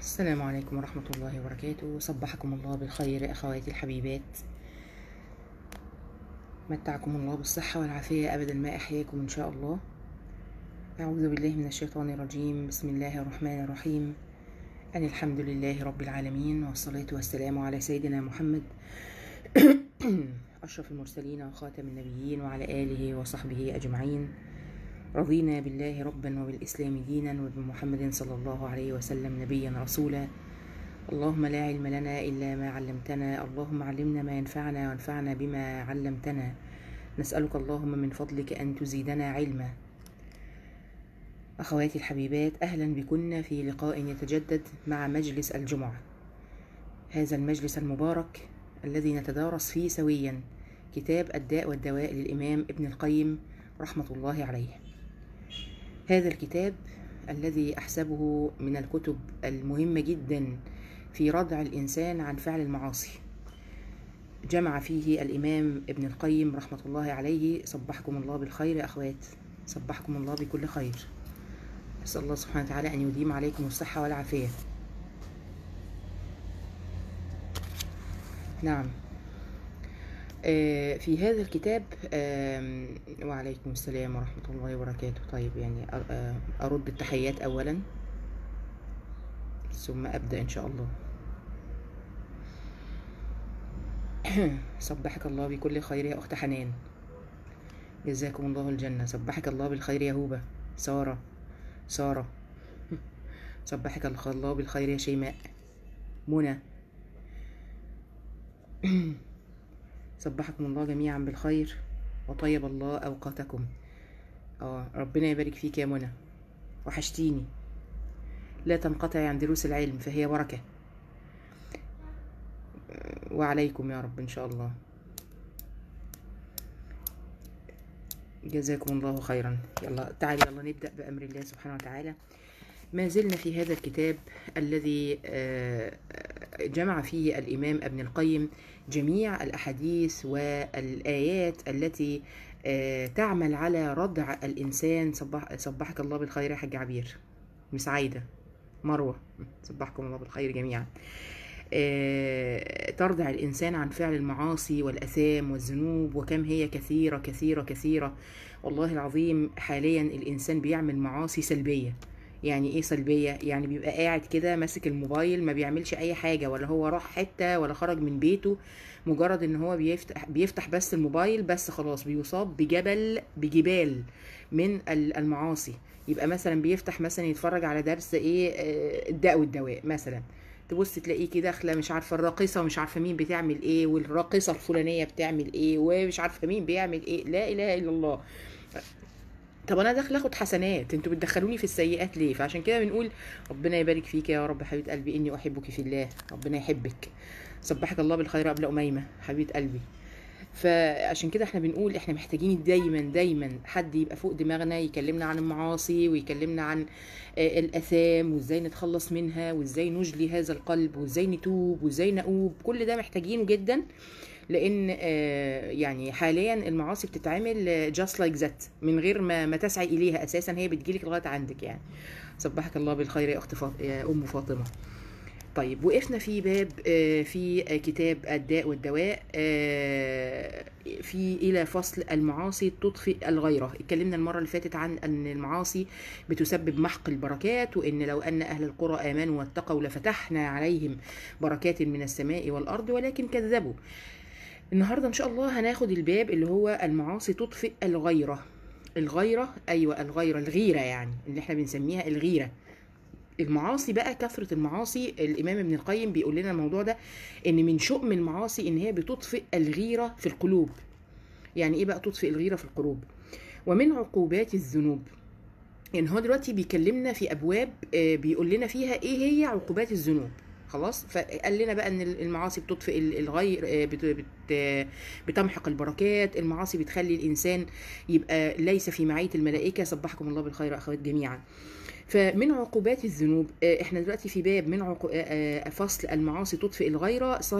السلام عليكم ورحمة الله وبركاته صبحكم الله بالخير أخواتي الحبيبات متعكم الله بالصحة والعافية أبدا ما أحياكم إن شاء الله أعوذ بالله من الشيطان الرجيم بسم الله الرحمن الرحيم أن الحمد لله رب العالمين والصلاة والسلام على سيدنا محمد أشرف المرسلين وخاتم النبيين وعلى آله وصحبه أجمعين رضينا بالله ربا وبالإسلام دينا وبمحمد صلى الله عليه وسلم نبيا رسولا اللهم لا علم لنا إلا ما علمتنا اللهم علمنا ما ينفعنا وانفعنا بما علمتنا نسألك اللهم من فضلك أن تزيدنا علما أخواتي الحبيبات أهلا بكن في لقاء يتجدد مع مجلس الجمعة هذا المجلس المبارك الذي نتدارس فيه سويا كتاب الداء والدواء للإمام ابن القيم رحمة الله عليه هذا الكتاب الذي أحسبه من الكتب المهمة جدا في ردع الإنسان عن فعل المعاصي جمع فيه الإمام ابن القيم رحمة الله عليه صبحكم الله بالخير يا أخوات صبحكم الله بكل خير أسأل الله سبحانه وتعالى أن يديم عليكم الصحة والعافية نعم آه، في هذا الكتاب آم، وعليكم السلام ورحمة الله وبركاته طيب يعني أ- آه، أرد التحيات أولا ثم أبدأ إن شاء الله صبحك الله بكل خير يا أخت حنان جزاكم الله الجنة صبحك الله بالخير يا هوبة سارة سارة صبحك الله بالخير يا شيماء منى صبحكم الله جميعا بالخير وطيب الله أوقاتكم اه ربنا يبارك فيك يا منى وحشتيني لا تنقطعي عن دروس العلم فهي بركة وعليكم يا رب إن شاء الله جزاكم الله خيرا يلا تعالي يلا نبدأ بأمر الله سبحانه وتعالى ما زلنا في هذا الكتاب الذي آه، جمع فيه الإمام ابن القيم جميع الأحاديث والآيات التي آه، تعمل على ردع الإنسان صبح صبحك الله بالخير يا حاج عبير مسعيدة مروة صبحكم الله بالخير جميعا آه، تردع الإنسان عن فعل المعاصي والأثام والذنوب وكم هي كثيرة كثيرة كثيرة والله العظيم حاليا الإنسان بيعمل معاصي سلبية يعني ايه سلبية يعني بيبقى قاعد كده ماسك الموبايل ما بيعملش اي حاجة ولا هو راح حتة ولا خرج من بيته مجرد ان هو بيفتح بيفتح بس الموبايل بس خلاص بيصاب بجبل بجبال من ال- المعاصي يبقى مثلا بيفتح مثلا يتفرج على درس ايه آه، الداء والدواء مثلا تبص تلاقيه كده داخله مش عارفه الراقصه ومش عارفه مين بتعمل ايه والراقصه الفلانيه بتعمل ايه ومش عارفه مين بيعمل ايه لا اله الا الله طب انا داخله اخد حسنات انتوا بتدخلوني في السيئات ليه فعشان كده بنقول ربنا يبارك فيك يا رب حبيبه قلبي اني احبك في الله ربنا يحبك صبحك الله بالخير قبل اميمه حبيبه قلبي فعشان كده احنا بنقول احنا محتاجين دايما دايما حد يبقى فوق دماغنا يكلمنا عن المعاصي ويكلمنا عن آه، الاثام وازاي نتخلص منها وازاي نجلي هذا القلب وازاي نتوب وازاي نؤوب كل ده محتاجينه جدا لان آه، يعني حاليا المعاصي بتتعمل جاست لايك ذات من غير ما ما تسعي اليها اساسا هي بتجيلك لغايه عندك يعني صبحك الله بالخير يا اخت فاط... يا ام فاطمه طيب وقفنا في باب آه، في آه، كتاب الداء والدواء آه، في الى فصل المعاصي تطفئ الغيره اتكلمنا المره اللي فاتت عن ان المعاصي بتسبب محق البركات وان لو ان اهل القرى امنوا واتقوا لفتحنا عليهم بركات من السماء والارض ولكن كذبوا النهارده ان شاء الله هناخد الباب اللي هو المعاصي تطفئ الغيره الغيره ايوه الغيره الغيره يعني اللي احنا بنسميها الغيره المعاصي بقى كثرة المعاصي الإمام ابن القيم بيقول لنا الموضوع ده إن من شؤم المعاصي إن هي بتطفئ الغيرة في القلوب يعني إيه بقى تطفئ الغيرة في القلوب ومن عقوبات الذنوب يعني هو دلوقتي بيكلمنا في أبواب آه، بيقول لنا فيها إيه هي عقوبات الذنوب خلاص فقال لنا بقى ان المعاصي بتطفئ ال- الغير آه، بت بت آه، بتمحق البركات المعاصي بتخلي الانسان يبقى ليس في معيه الملائكه صبحكم الله بالخير اخوات جميعا فمن عقوبات الذنوب آه، احنا دلوقتي في باب من عقو... آه، آه، فصل المعاصي تطفئ الغيره ص-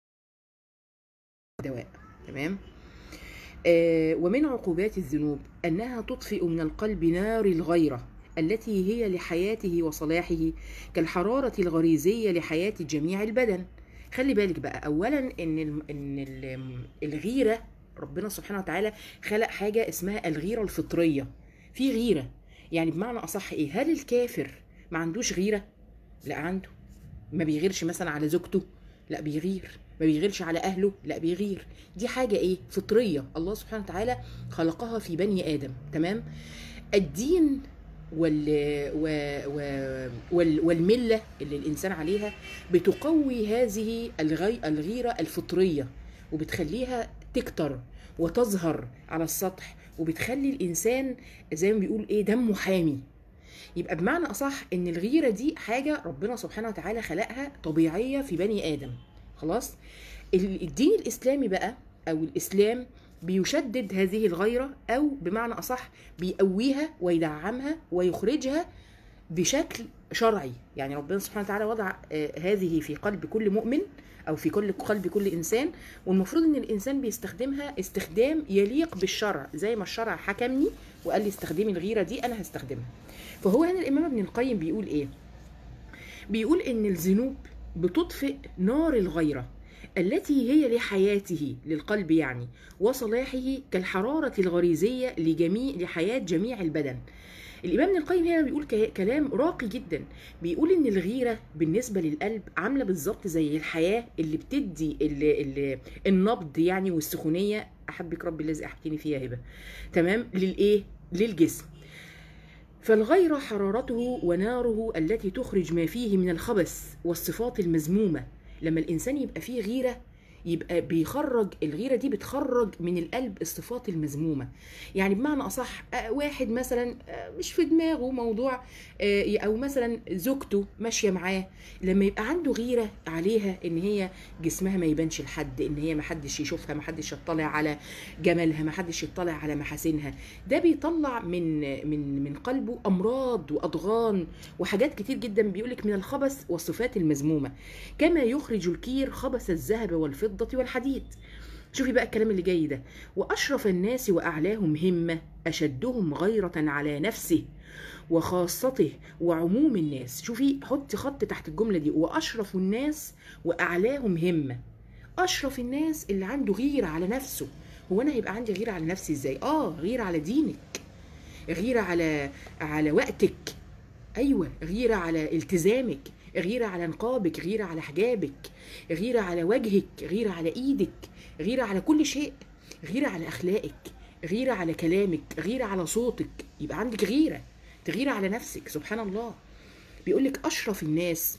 دواء تمام آه، ومن عقوبات الذنوب انها تطفئ من القلب نار الغيره التي هي لحياته وصلاحه كالحرارة الغريزية لحياة جميع البدن خلي بالك بقى أولا إن ال- إن ال- الغيرة ربنا سبحانه وتعالى خلق حاجة اسمها الغيرة الفطرية في غيرة يعني بمعنى أصح إيه هل الكافر ما عندوش غيرة لا عنده ما بيغيرش مثلا على زوجته لا بيغير ما بيغيرش على اهله لا بيغير دي حاجه ايه فطريه الله سبحانه وتعالى خلقها في بني ادم تمام الدين وال و... و... وال... والمله اللي الانسان عليها بتقوي هذه الغي... الغيره الفطريه وبتخليها تكتر وتظهر على السطح وبتخلي الانسان زي ما بيقول ايه دمه حامي يبقى بمعنى اصح ان الغيره دي حاجه ربنا سبحانه وتعالى خلقها طبيعيه في بني ادم خلاص ال- الدين الاسلامي بقى او الاسلام بيشدد هذه الغيره او بمعنى اصح بيقويها ويدعمها ويخرجها بشكل شرعي يعني ربنا سبحانه وتعالى وضع آه، هذه في قلب كل مؤمن او في كل قلب كل انسان والمفروض ان الانسان بيستخدمها استخدام يليق بالشرع زي ما الشرع حكمني وقال لي استخدمي الغيره دي انا هستخدمها فهو هنا الامام ابن القيم بيقول ايه بيقول ان الذنوب بتطفئ نار الغيره التي هي لحياته للقلب يعني وصلاحه كالحراره الغريزيه لجميع لحياه جميع البدن الامام ابن القيم هنا بيقول ك- كلام راقي جدا بيقول ان الغيره بالنسبه للقلب عامله بالظبط زي الحياه اللي بتدي ال ال النبض يعني والسخونيه احبك رب الذي احكيني فيها هبه تمام للايه للجسم فالغير حرارته وناره التي تخرج ما فيه من الخبث والصفات المذمومة لما الإنسان يبقى فيه غيرة يبقى بيخرج الغيرة دي بتخرج من القلب الصفات المذمومة يعني بمعنى أصح آه، واحد مثلا آه، مش في دماغه موضوع آه، أو مثلا زوجته ماشية معاه لما يبقى عنده غيرة عليها إن هي جسمها ما يبانش لحد إن هي محدش يشوفها محدش يطلع على جمالها محدش يطلع على محاسنها ده بيطلع من من من قلبه امراض واضغان وحاجات كتير جدا بيقولك من الخبث والصفات المذمومه كما يخرج الكير خبث الذهب والفضه والحديد شوفي بقى الكلام اللي جاي ده واشرف الناس واعلاهم همه اشدهم غيره على نفسه وخاصته وعموم الناس شوفي حطي خط تحت الجمله دي واشرف الناس واعلاهم همه اشرف الناس اللي عنده غيره على نفسه هو انا هيبقى عندي غيره على نفسي ازاي اه غيره على دينك غيره على على وقتك ايوه غيره على التزامك غيره على نقابك غيره على حجابك غيره على وجهك غيره على ايدك غيره على كل شيء غيره على اخلاقك غيره على كلامك غيره على صوتك يبقى عندك غيره تغيره على نفسك سبحان الله بيقول لك اشرف الناس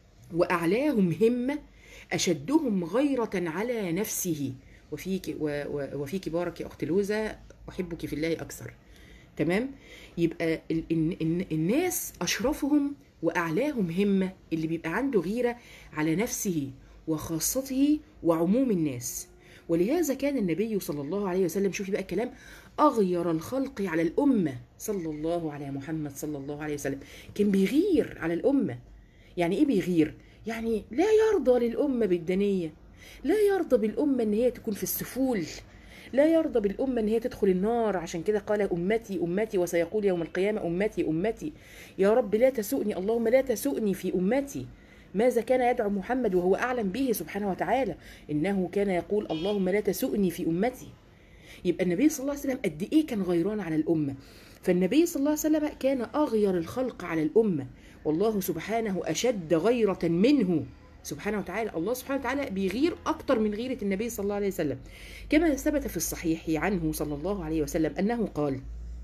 واعلاهم همه اشدهم غيره على نفسه وفيك و و وفيك بارك يا اخت لوزه احبك في الله اكثر تمام يبقى ال ال ال الناس اشرفهم واعلاهم همه اللي بيبقى عنده غيره على نفسه وخاصته وعموم الناس ولهذا كان النبي صلى الله عليه وسلم شوفي بقى الكلام اغير الخلق على الامه صلى الله على محمد صلى الله عليه وسلم كان بيغير على الامه يعني ايه بيغير يعني لا يرضى للامه بالدنيه لا يرضى بالامه ان هي تكون في السفول لا يرضى بالأمة إن هي تدخل النار عشان كده قال أمتي أمتي وسيقول يوم القيامة أمتي أمتي يا رب لا تسؤني اللهم لا تسؤني في أمتي ماذا كان يدعو محمد وهو أعلم به سبحانه وتعالى إنه كان يقول اللهم لا تسؤني في أمتي يبقى النبي صلى الله عليه وسلم قد إيه كان غيران على الأمة فالنبي صلى الله عليه وسلم كان أغير الخلق على الأمة والله سبحانه أشد غيرة منه سبحانه وتعالى الله سبحانه وتعالى بيغير أكتر من غيرة النبي صلى الله عليه وسلم كما ثبت في الصحيح عنه صلى الله عليه وسلم أنه قال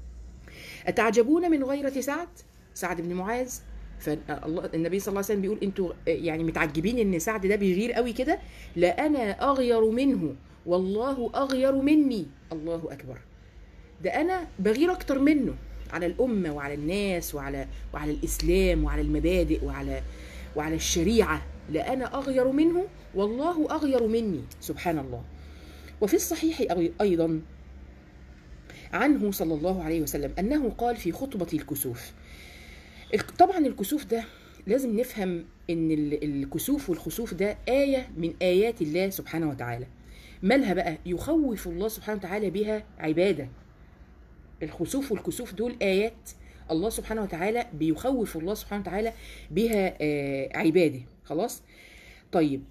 أتعجبون من غيرة سعد سعد بن معاذ فالله النبي صلى الله عليه وسلم بيقول انتوا يعني متعجبين ان سعد ده بيغير قوي كده لا انا اغير منه والله اغير مني الله اكبر ده انا بغير اكتر منه على الامه وعلى الناس وعلى وعلى الاسلام وعلى المبادئ وعلى وعلى الشريعه لا انا اغير منه والله اغير مني سبحان الله وفي الصحيح ايضا عنه صلى الله عليه وسلم انه قال في خطبه الكسوف طبعا الكسوف ده لازم نفهم ان الكسوف والخسوف ده ايه من ايات الله سبحانه وتعالى مالها بقى يخوف الله سبحانه وتعالى بها عباده الخسوف والكسوف دول ايات الله سبحانه وتعالى بيخوف الله سبحانه وتعالى بها آه، عباده خلاص طيب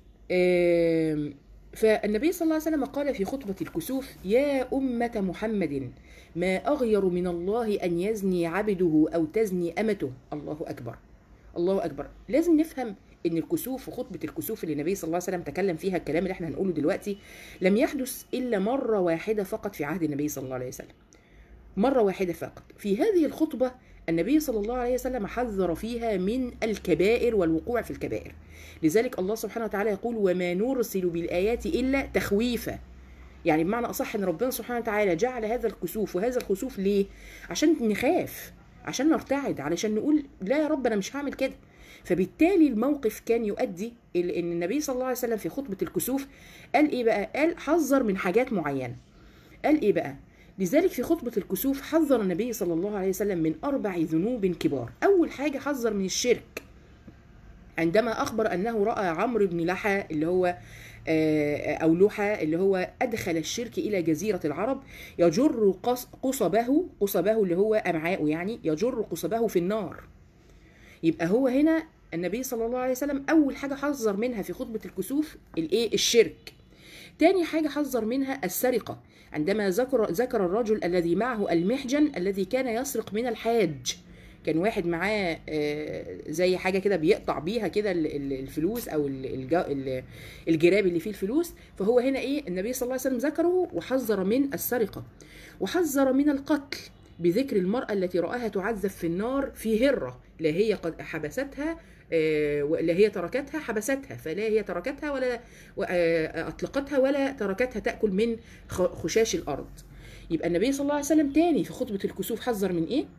آم، فالنبي صلى الله عليه وسلم قال في خطبة الكسوف يا أمة محمد ما أغير من الله أن يزني عبده أو تزني أمته الله أكبر الله أكبر لازم نفهم ان الكسوف وخطبه الكسوف اللي النبي صلى الله عليه وسلم تكلم فيها الكلام اللي احنا هنقوله دلوقتي لم يحدث الا مره واحده فقط في عهد النبي صلى الله عليه وسلم مره واحده فقط في هذه الخطبه النبي صلى الله عليه وسلم حذر فيها من الكبائر والوقوع في الكبائر لذلك الله سبحانه وتعالى يقول وما نرسل بالايات الا تخويفا يعني بمعنى اصح ان ربنا سبحانه وتعالى جعل هذا الكسوف وهذا الخسوف ليه عشان نخاف عشان نرتعد علشان نقول لا يا رب انا مش هعمل كده فبالتالي الموقف كان يؤدي الى ان النبي صلى الله عليه وسلم في خطبه الكسوف قال ايه بقى قال حذر من حاجات معينه قال ايه بقى لذلك في خطبة الكسوف حذر النبي صلى الله عليه وسلم من أربع ذنوب كبار أول حاجة حذر من الشرك عندما أخبر أنه رأى عمرو بن لحى اللي هو آه، أو لحى اللي هو أدخل الشرك إلى جزيرة العرب يجر قص- قصبه قصبه اللي هو أمعاءه يعني يجر قصبه في النار يبقى هو هنا النبي صلى الله عليه وسلم أول حاجة حذر منها في خطبة الكسوف الإيه الشرك تاني حاجة حذر منها السرقة عندما ذكر ذكر الرجل الذي معه المحجن الذي كان يسرق من الحاج كان واحد معاه آه، زي حاجه كده بيقطع بيها كده ال- ال- الفلوس او ال- الج- ال- الجراب اللي فيه الفلوس فهو هنا ايه النبي صلى الله عليه وسلم ذكره وحذر من السرقه وحذر من القتل بذكر المرأة التي رآها تعذب في النار في هرة لا هي قد حبستها آه، ولا هي تركتها حبستها فلا هي تركتها ولا و- آه، أطلقتها ولا تركتها تأكل من خ- خشاش الأرض يبقى النبي صلى الله عليه وسلم تاني في خطبة الكسوف حذر من إيه؟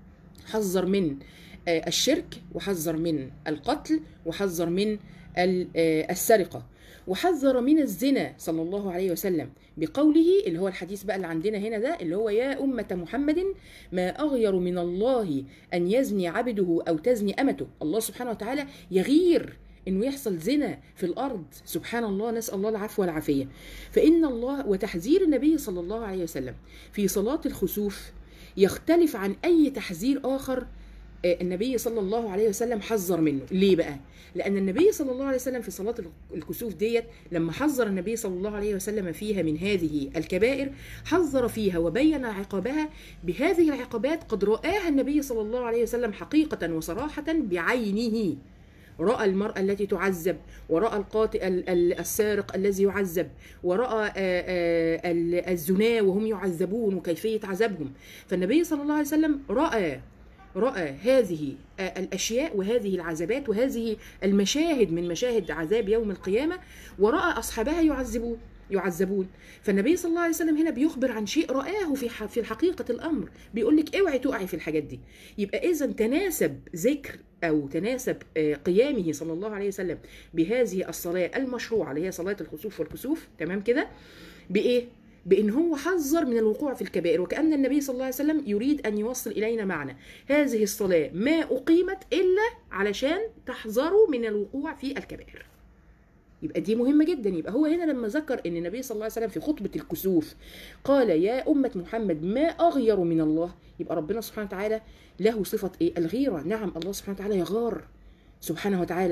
حذر من آه، الشرك وحذر من القتل وحذر من ال- آه، السرقة وحذر من الزنا صلى الله عليه وسلم بقوله اللي هو الحديث بقى اللي عندنا هنا ده اللي هو يا أمة محمد ما أغير من الله أن يزني عبده أو تزني أمته الله سبحانه وتعالى يغير انه يحصل زنا في الارض سبحان الله نسال الله العفو والعافيه فان الله وتحذير النبي صلى الله عليه وسلم في صلاه الخسوف يختلف عن اي تحذير اخر آه، النبي صلى الله عليه وسلم حذر منه ليه بقى لان النبي صلى الله عليه وسلم في صلاه الكسوف ديت لما حذر النبي صلى الله عليه وسلم فيها من هذه الكبائر حذر فيها وبين عقابها بهذه العقابات قد رآها النبي صلى الله عليه وسلم حقيقة وصراحة بعينه رأى المرأة التي تعذب ورأى القاتل ال- ال- السارق الذي يعذب ورأى آه، آه، ال- الزنا وهم يعذبون وكيفية عذابهم فالنبي صلى الله عليه وسلم رأى رأى هذه آه، الأشياء وهذه العذابات وهذه المشاهد من مشاهد عذاب يوم القيامة ورأى أصحابها يعذبون يعذبون فالنبي صلى الله عليه وسلم هنا بيخبر عن شيء رآه في ح- في حقيقة الأمر بيقول لك اوعي تقعي في الحاجات دي يبقى إذا تناسب ذكر أو تناسب آه، قيامه صلى الله عليه وسلم بهذه الصلاة المشروعة اللي هي صلاة الخسوف والكسوف تمام كده بإيه؟ بان هو حذر من الوقوع في الكبائر وكان النبي صلى الله عليه وسلم يريد ان يوصل الينا معنى هذه الصلاه ما اقيمت الا علشان تحذروا من الوقوع في الكبائر يبقى دي مهمه جدا يبقى هو هنا لما ذكر ان النبي صلى الله عليه وسلم في خطبه الكسوف قال يا امه محمد ما اغير من الله يبقى ربنا سبحانه وتعالى له صفه ايه الغيره نعم الله سبحانه وتعالى يغار سبحانه وتعالى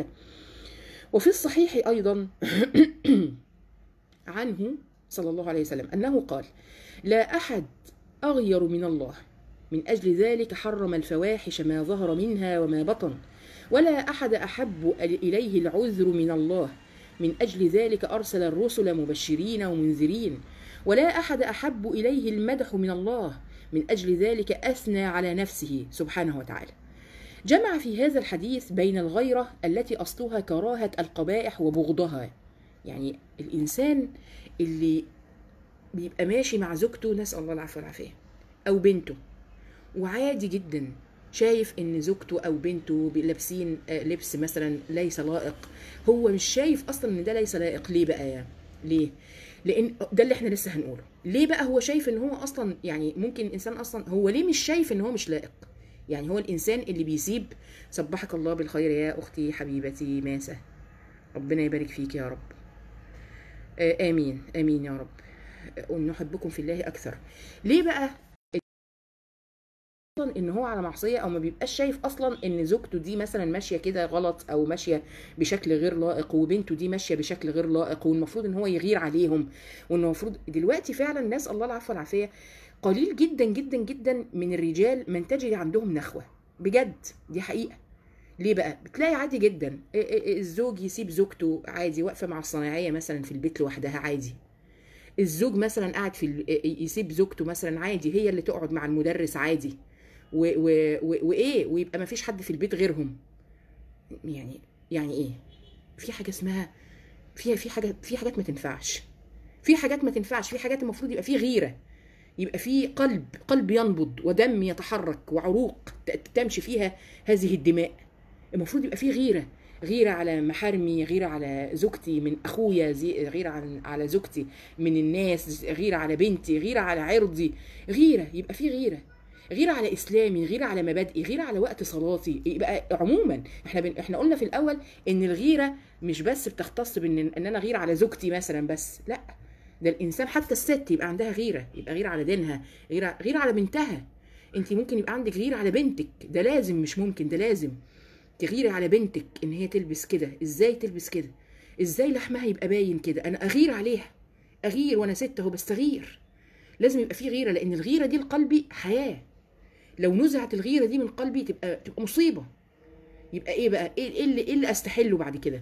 وفي الصحيح ايضا عنه صلى الله عليه وسلم انه قال لا احد اغير من الله من اجل ذلك حرم الفواحش ما ظهر منها وما بطن ولا احد احب اليه العذر من الله من اجل ذلك ارسل الرسل مبشرين ومنذرين ولا احد احب اليه المدح من الله من اجل ذلك اثنى على نفسه سبحانه وتعالى جمع في هذا الحديث بين الغيره التي اصلها كراهه القبائح وبغضها يعني الانسان اللي بيبقى ماشي مع زوجته نسال الله العفو والعافيه او بنته وعادي جدا شايف ان زوجته او بنته لابسين آه، لبس مثلا ليس لائق هو مش شايف اصلا ان ده ليس لائق ليه بقى يا ليه لان ده اللي احنا لسه هنقوله ليه بقى هو شايف ان هو اصلا يعني ممكن الانسان اصلا هو ليه مش شايف ان هو مش لائق يعني هو الانسان اللي بيسيب صبحك الله بالخير يا اختي حبيبتي ماسه ربنا يبارك فيك يا رب آه، امين امين يا رب آه، ونحبكم في الله اكثر ليه بقى اصلا ان هو على معصيه او ما بيبقاش شايف اصلا ان زوجته دي مثلا ماشيه كده غلط او ماشيه بشكل غير لائق وبنته دي ماشيه بشكل غير لائق والمفروض ان هو يغير عليهم وان المفروض دلوقتي فعلا الناس الله العفو والعافيه قليل جدا جدا جدا من الرجال من تجري عندهم نخوه بجد دي حقيقه ليه بقى بتلاقي عادي جدا الزوج يسيب زوجته عادي واقفه مع الصنايعيه مثلا في البيت لوحدها عادي الزوج مثلا قاعد في ال- يسيب زوجته مثلا عادي هي اللي تقعد مع المدرس عادي و و و وايه ويبقى ما فيش حد في البيت غيرهم يعني يعني ايه في حاجه اسمها فيها في حاجه في حاجات ما تنفعش في حاجات ما تنفعش في حاجات المفروض يبقى في غيره يبقى في قلب قلب ينبض ودم يتحرك وعروق ت- تمشي فيها هذه الدماء المفروض يبقى في غيره غيره على محارمي غيره على زوجتي من اخويا زي غيره عن على زوجتي من الناس غيره على بنتي غيره على عرضي غيره يبقى في غيره غيره على اسلامي غيره على مبادئي غيره على وقت صلاتي يبقى عموما احنا بن... احنا قلنا في الاول ان الغيره مش بس بتختص بان ان انا غيره على زوجتي مثلا بس لا ده الانسان حتى الست يبقى عندها غيره يبقى غيره على دينها غيره غيره على بنتها انت ممكن يبقى عندك غيره على بنتك ده لازم مش ممكن ده لازم تغيري على بنتك ان هي تلبس كده ازاي تلبس كده ازاي لحمها يبقى باين كده انا اغير عليها اغير وانا ست اهو بستغير لازم يبقى في غيره لان الغيره دي لقلبي حياه لو نزعت الغيره دي من قلبي تبقى تبقى مصيبه يبقى ايه بقى ايه إيه اللي ايه اللي استحله بعد كده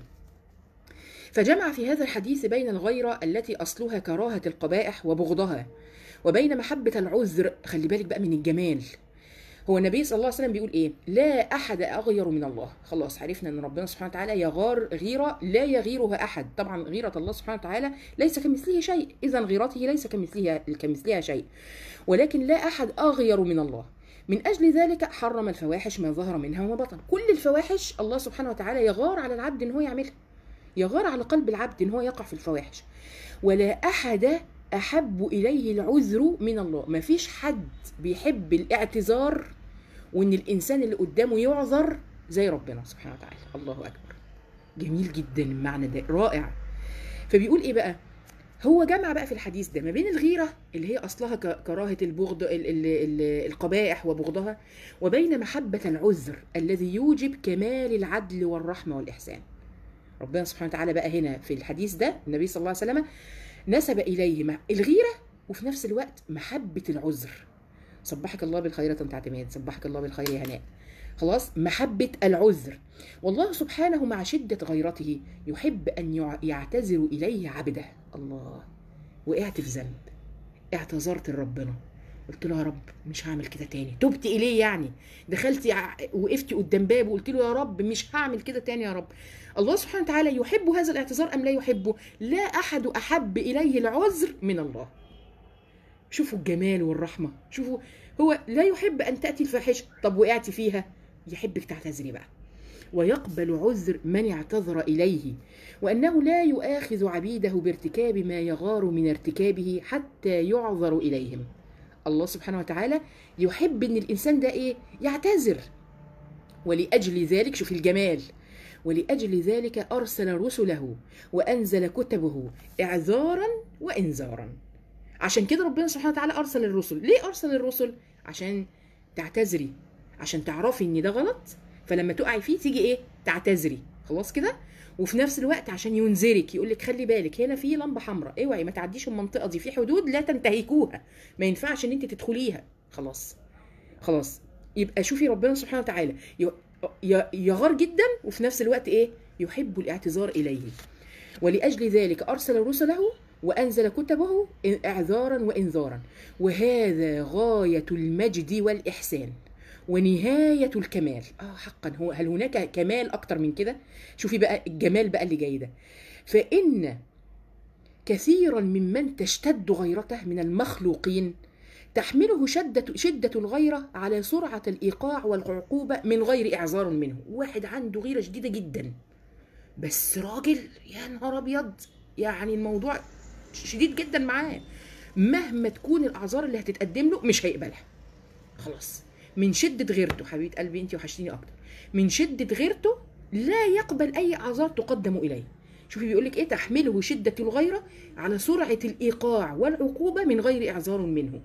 فجمع في هذا الحديث بين الغيره التي اصلها كراهه القبائح وبغضها وبين محبه العذر خلي بالك بقى من الجمال هو النبي صلى الله عليه وسلم بيقول ايه لا احد اغير من الله خلاص عرفنا ان ربنا سبحانه وتعالى يغار غيره لا يغيرها احد طبعا غيره الله سبحانه وتعالى ليس كمثله شيء اذا غيرته ليس كمثلها كمثلها شيء ولكن لا احد اغير من الله من اجل ذلك حرم الفواحش ما ظهر منها وما بطن كل الفواحش الله سبحانه وتعالى يغار على العبد ان هو يعملها يغار على قلب العبد ان هو يقع في الفواحش ولا احد احب اليه العذر من الله ما فيش حد بيحب الاعتذار وان الانسان اللي قدامه يعذر زي ربنا سبحانه وتعالى الله اكبر جميل جدا المعنى ده رائع فبيقول ايه بقى هو جمع بقى في الحديث ده ما بين الغيرة اللي هي أصلها ك- كراهة البغض ال- ال- ال- القبائح وبغضها وبين محبة العذر الذي يوجب كمال العدل والرحمة والإحسان ربنا سبحانه وتعالى بقى هنا في الحديث ده النبي صلى الله عليه وسلم نسب إليه مع- الغيرة وفي نفس الوقت محبة العذر صبحك الله بالخير يا طنط اعتماد صبحك الله بالخير يا هناء خلاص محبة العذر والله سبحانه مع شدة غيرته يحب أن يع- يعتذر إليه عبده الله وقعت في ذنب اعتذرت لربنا قلت له يا رب مش هعمل كده تاني تبت إليه يعني دخلتي ع- وقفتي قدام بابه وقلت له يا رب مش هعمل كده تاني يا رب الله سبحانه وتعالى يحب هذا الاعتذار أم لا يحبه لا أحد أحب إليه العذر من الله شوفوا الجمال والرحمة شوفوا هو لا يحب أن تأتي الفاحشة طب وقعتي فيها يحبك تعتذري بقى ويقبل عذر من اعتذر إليه وأنه لا يؤاخذ عبيده بارتكاب ما يغار من ارتكابه حتى يعذر إليهم الله سبحانه وتعالى يحب أن الإنسان ده إيه يعتذر ولأجل ذلك شوف الجمال ولأجل ذلك أرسل رسله وأنزل كتبه إعذارا وإنذارا عشان كده ربنا سبحانه وتعالى ارسل الرسل ليه ارسل الرسل عشان تعتذري عشان تعرفي ان ده غلط فلما تقعي فيه تيجي ايه تعتذري خلاص كده وفي نفس الوقت عشان ينذرك يقول لك خلي بالك هنا في لمبه حمراء اوعي ما تعديش المنطقه دي في حدود لا تنتهكوها ما ينفعش ان انت تدخليها خلاص خلاص يبقى شوفي ربنا سبحانه وتعالى ي- ي- يغار جدا وفي نفس الوقت ايه يحب الاعتذار اليه ولأجل ذلك أرسل رسله وأنزل كتبه إعذارا وإنذارا وهذا غاية المجد والإحسان ونهاية الكمال آه حقا هو هل هناك كمال أكتر من كده شوفي بقى الجمال بقى اللي جاي ده فإن كثيرا ممن تشتد غيرته من المخلوقين تحمله شدة شدة الغيرة على سرعة الإيقاع والعقوبة من غير إعذار منه واحد عنده غيرة شديدة جدا بس راجل يا نهار ابيض يعني الموضوع شديد جدا معاه مهما تكون الاعذار اللي هتتقدم له مش هيقبلها خلاص من شدة غيرته حبيبة قلبي انت وحشتيني اكتر من شدة غيرته لا يقبل اي اعذار تقدم اليه شوفي بيقول لك ايه تحمله شدة الغيرة على سرعة الايقاع والعقوبة من غير اعذار منه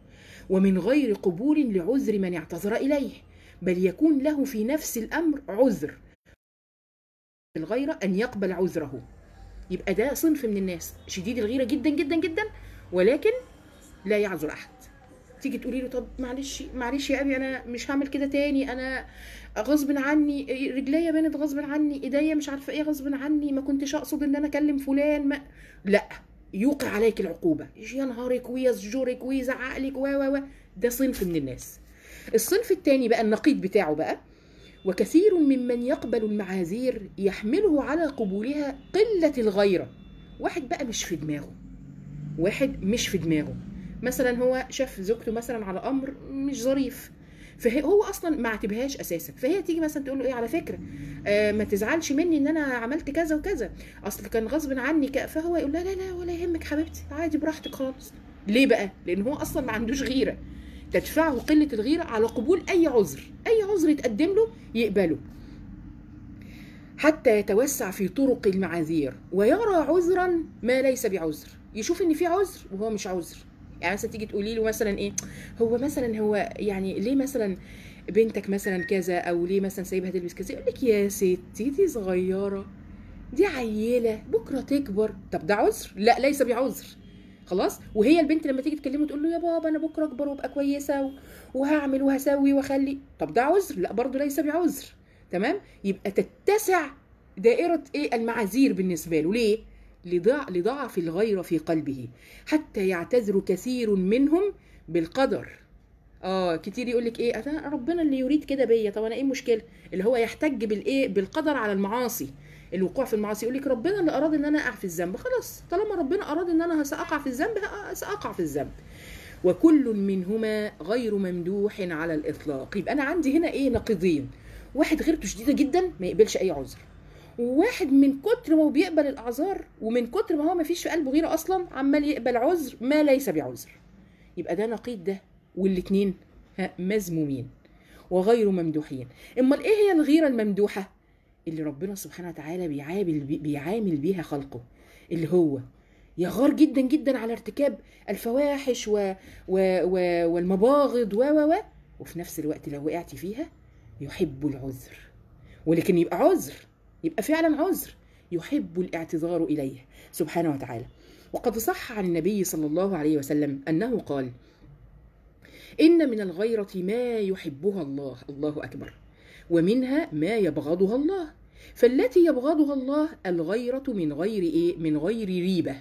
ومن غير قبول لعذر من اعتذر اليه بل يكون له في نفس الامر عذر الغيرة ان يقبل عذره يبقى ده صنف من الناس شديد الغيره جدا جدا جدا ولكن لا يعذر احد تيجي تقولي له طب معلش معلش يا ابي انا مش هعمل كده تاني انا غصب عني رجليا بانت غصب عني ايديا مش عارفه ايه غصب عني ما كنتش اقصد ان انا اكلم فلان ما لا يوقع عليك العقوبه ينهارك ويزجرك ويزعقلك و و و ده صنف من الناس الصنف الثاني بقى النقيض بتاعه بقى وكثير ممن يقبل المعاذير يحمله على قبولها قله الغيره واحد بقى مش في دماغه واحد مش في دماغه مثلا هو شاف زوجته مثلا على امر مش ظريف فهو اصلا ما اعتبهاش اساسا فهي تيجي مثلا تقول له ايه على فكره آه ما تزعلش مني ان انا عملت كذا وكذا اصل كان غصب عني ك... فهو يقول لا لا لا ولا يهمك حبيبتي عادي براحتك خالص ليه بقى لان هو اصلا ما عندوش غيره تدفعه قله الغيره على قبول اي عذر اي عذر يتقدم له يقبله حتى يتوسع في طرق المعاذير ويرى عذرا ما ليس بعذر يشوف ان في عذر وهو مش عذر يعني مثلا تيجي تقولي له مثلا ايه هو مثلا هو يعني ليه مثلا بنتك مثلا كذا او ليه مثلا سايبها تلبس كذا يقول لك يا ستي دي صغيره دي عيله بكره تكبر طب ده عذر لا ليس بعذر خلاص وهي البنت لما تيجي تكلمه تقول له يا بابا انا بكره اكبر وابقى كويسه وهعمل وهسوي واخلي طب ده عذر لا برضه ليس بعذر تمام يبقى تتسع دائره ايه المعاذير بالنسبه له ليه لضع لضعف الغيرة في قلبه حتى يعتذر كثير منهم بالقدر اه كتير يقول لك ايه انا ربنا اللي يريد كده بيا طب انا ايه المشكله اللي هو يحتج بالايه بالقدر على المعاصي الوقوع في المعاصي يقول لك ربنا اللي اراد ان انا اقع في الذنب خلاص طالما ربنا اراد ان انا ساقع في الذنب ساقع في الذنب وكل منهما غير ممدوح على الاطلاق يبقى انا عندي هنا ايه نقيضين واحد غيرته شديده جدا ما يقبلش اي عذر وواحد من كتر ما هو بيقبل الاعذار ومن كتر ما هو ما فيش في قلبه غيره اصلا عمال يقبل عذر ما ليس بعذر يبقى ده نقيض ده والاتنين مذمومين وغير ممدوحين امال ايه هي الغيره الممدوحه اللي ربنا سبحانه وتعالى بيعامل بيعامل بيها خلقه اللي هو يغار جدا جدا على ارتكاب الفواحش و... و... و... والمباغض و و و وفي نفس الوقت لو وقعت فيها يحب العذر ولكن يبقى عذر يبقى فعلا عذر يحب الاعتذار اليه سبحانه وتعالى وقد صح عن النبي صلى الله عليه وسلم انه قال ان من الغيره ما يحبها الله الله اكبر ومنها ما يبغضها الله فالتي يبغضها الله الغيره من غير ايه من غير ريبه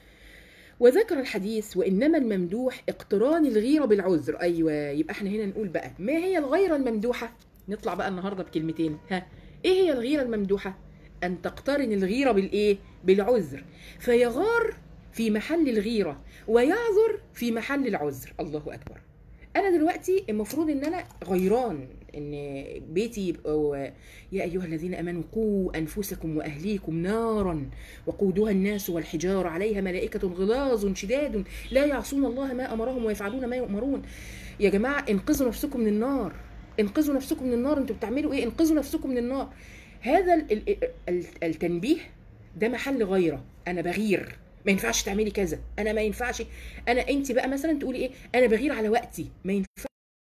وذكر الحديث وانما الممدوح اقتران الغيره بالعذر ايوه يبقى احنا هنا نقول بقى ما هي الغيره الممدوحه نطلع بقى النهارده بكلمتين ها ايه هي الغيره الممدوحه ان تقترن الغيره بالايه بالعذر فيغار في محل الغيره ويعذر في محل العذر الله اكبر انا دلوقتي المفروض ان انا غيران ان بيتي يبقى يا ايها الذين امنوا قوا انفسكم واهليكم نارا وقودها الناس والحجاره عليها ملائكه غلاظ شداد لا يعصون الله ما امرهم ويفعلون ما يؤمرون يا جماعه انقذوا نفسكم من النار انقذوا نفسكم من النار انتوا بتعملوا ايه انقذوا نفسكم من النار هذا التنبيه ده محل غيره انا بغير ما ينفعش تعملي كذا انا ما ينفعش انا انت بقى مثلا تقولي ايه انا بغير على وقتي ما ينفعش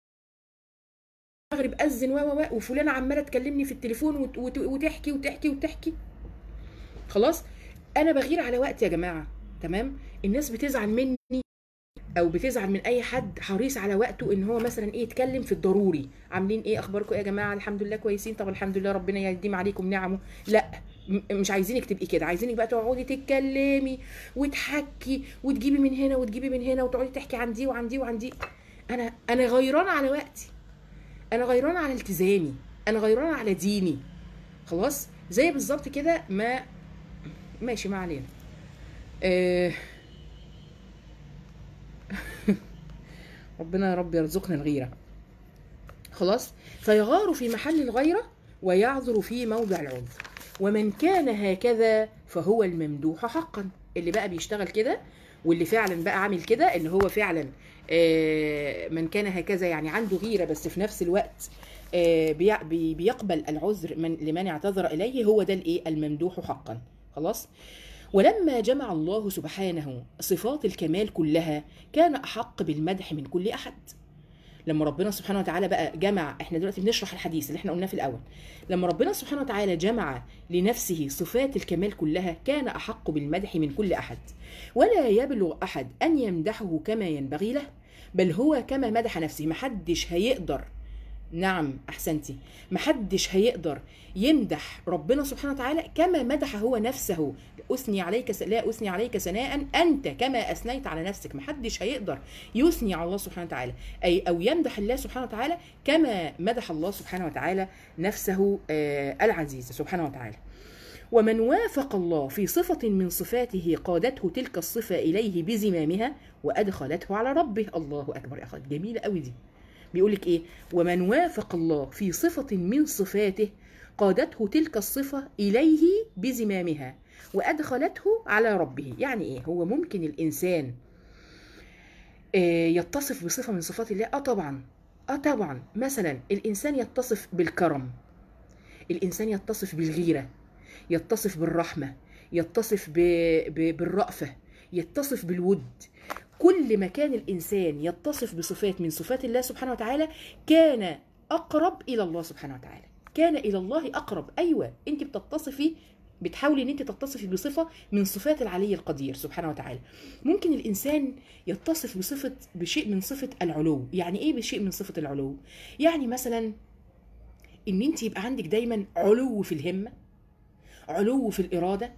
المغرب اذن و و وفلانه عماله تكلمني في التليفون وت... وت... وتحكي وتحكي وتحكي خلاص انا بغير على وقتي يا جماعه تمام الناس بتزعل مني او بتزعل من اي حد حريص على وقته ان هو مثلا ايه يتكلم في الضروري عاملين ايه اخباركم يا جماعه الحمد لله كويسين طب الحمد لله ربنا يديم عليكم نعمه لا مش عايزينك تبقي كده عايزينك بقى تقعدي تتكلمي وتحكي وتجيبي من هنا وتجيبي من هنا وتقعدي تحكي عن دي وعن دي وعن دي انا انا غيرانه على وقتي انا غيرانه على التزامي انا غيرانه على ديني خلاص زي بالظبط كده ما ماشي ما علينا آه ربنا يا رب يرزقنا الغيره خلاص فيغار في محل الغيره ويعذر في موضع العذر ومن كان هكذا فهو الممدوح حقا اللي بقى بيشتغل كده واللي فعلا بقى عامل كده اللي هو فعلا من كان هكذا يعني عنده غيره بس في نفس الوقت بيقبل العذر من لمن اعتذر اليه هو ده الايه الممدوح حقا خلاص ولما جمع الله سبحانه صفات الكمال كلها كان احق بالمدح من كل احد لما ربنا سبحانه وتعالى بقى جمع احنا دلوقتي بنشرح الحديث اللي احنا قلناه في الاول لما ربنا سبحانه وتعالى جمع لنفسه صفات الكمال كلها كان احق بالمدح من كل احد ولا يبلغ احد ان يمدحه كما ينبغي له بل هو كما مدح نفسه محدش هيقدر نعم احسنتي محدش هيقدر يمدح ربنا سبحانه وتعالى كما مدح هو نفسه اثني عليك س... لا اثني عليك ثناء انت كما اثنيت على نفسك محدش هيقدر يثني على الله سبحانه وتعالى اي او يمدح الله سبحانه وتعالى كما مدح الله سبحانه وتعالى نفسه آه العزيز سبحانه وتعالى ومن وافق الله في صفة من صفاته قادته تلك الصفة إليه بزمامها وأدخلته على ربه الله أكبر يا أخوات جميلة قوي دي بيقول لك ايه ومن وافق الله في صفة من صفاته قادته تلك الصفة إليه بزمامها وأدخلته على ربه يعني إيه هو ممكن الإنسان آه، يتصف بصفة من صفات الله آه طبعا آه طبعا مثلا الإنسان يتصف بالكرم الإنسان يتصف بالغيرة يتصف بالرحمة يتصف ب... ب... بالرأفة يتصف بالود كل ما كان الإنسان يتصف بصفات من صفات الله سبحانه وتعالى كان أقرب إلى الله سبحانه وتعالى كان إلى الله أقرب أيوة أنت بتتصفي بتحاولي ان انت تتصفي بصفه من صفات العلي القدير سبحانه وتعالى ممكن الانسان يتصف بصفه بشيء من صفه العلو يعني ايه بشيء من صفه العلو يعني مثلا ان انت يبقى عندك دايما علو في الهمه علو في الاراده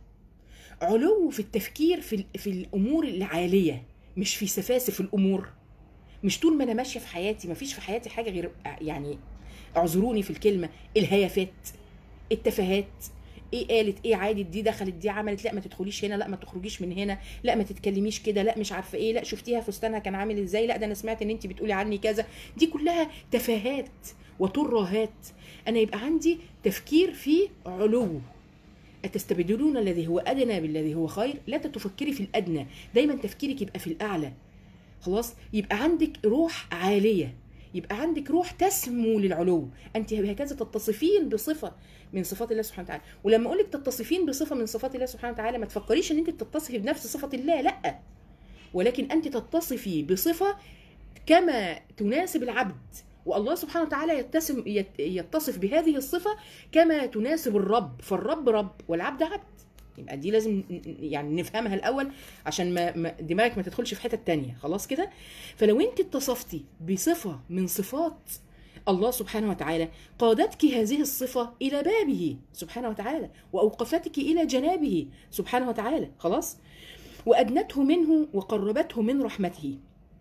علو في التفكير في في الامور العاليه مش في سفاسف الامور مش طول ما انا ماشيه في حياتي ما فيش في حياتي حاجه غير يعني اعذروني في الكلمه الهيافات التفاهات ايه قالت ايه عادي دي دخلت دي عملت لا ما تدخليش هنا لا ما تخرجيش من هنا لا ما تتكلميش كده لا مش عارفه ايه لا شفتيها فستانها كان عامل ازاي لا ده انا سمعت ان انت بتقولي عني كذا دي كلها تفاهات وترهات انا يبقى عندي تفكير في علو أتستبدلون الذي هو أدنى بالذي هو خير لا تفكري في الأدنى دايما تفكيرك يبقى في الأعلى خلاص يبقى عندك روح عالية يبقى عندك روح تسمو للعلو انت هكذا تتصفين بصفه من صفات الله سبحانه وتعالى ولما اقول لك تتصفين بصفه من صفات الله سبحانه وتعالى ما تفكريش ان انت تتصفي بنفس صفه الله لا ولكن انت تتصفي بصفه كما تناسب العبد والله سبحانه وتعالى يتسم يت- يتصف بهذه الصفه كما تناسب الرب فالرب رب والعبد عبد يبقى دي لازم ن- ن- يعني نفهمها الاول عشان ما ما- دماغك ما تدخلش في حته تانية خلاص كده فلو انت اتصفتي بصفه من صفات الله سبحانه وتعالى قادتك هذه الصفة إلى بابه سبحانه وتعالى وأوقفتك إلى جنابه سبحانه وتعالى خلاص وأدنته منه وقربته من رحمته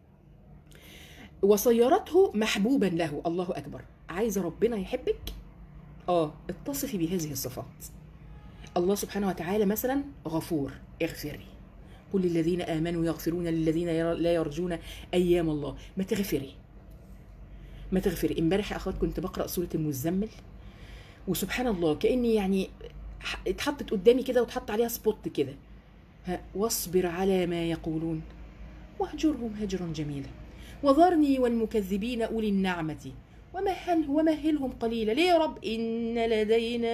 وصيرته محبوبا له الله أكبر عايزة ربنا يحبك آه اتصفي بهذه الصفات الله سبحانه وتعالى مثلا غفور اغفري قل للذين آمنوا يغفرون للذين ير- لا يرجون أيام الله ما تغفري ما تغفري امبارح يا اخوات كنت بقرا سوره المزمل وسبحان الله كاني يعني ح- اتحطت قدامي كده واتحط عليها سبوت كده ها، واصبر على ما يقولون واهجرهم هجرا جميلا وذرني والمكذبين اولي النعمه ومهل ومهلهم قليلا ليه يا رب إن لدينا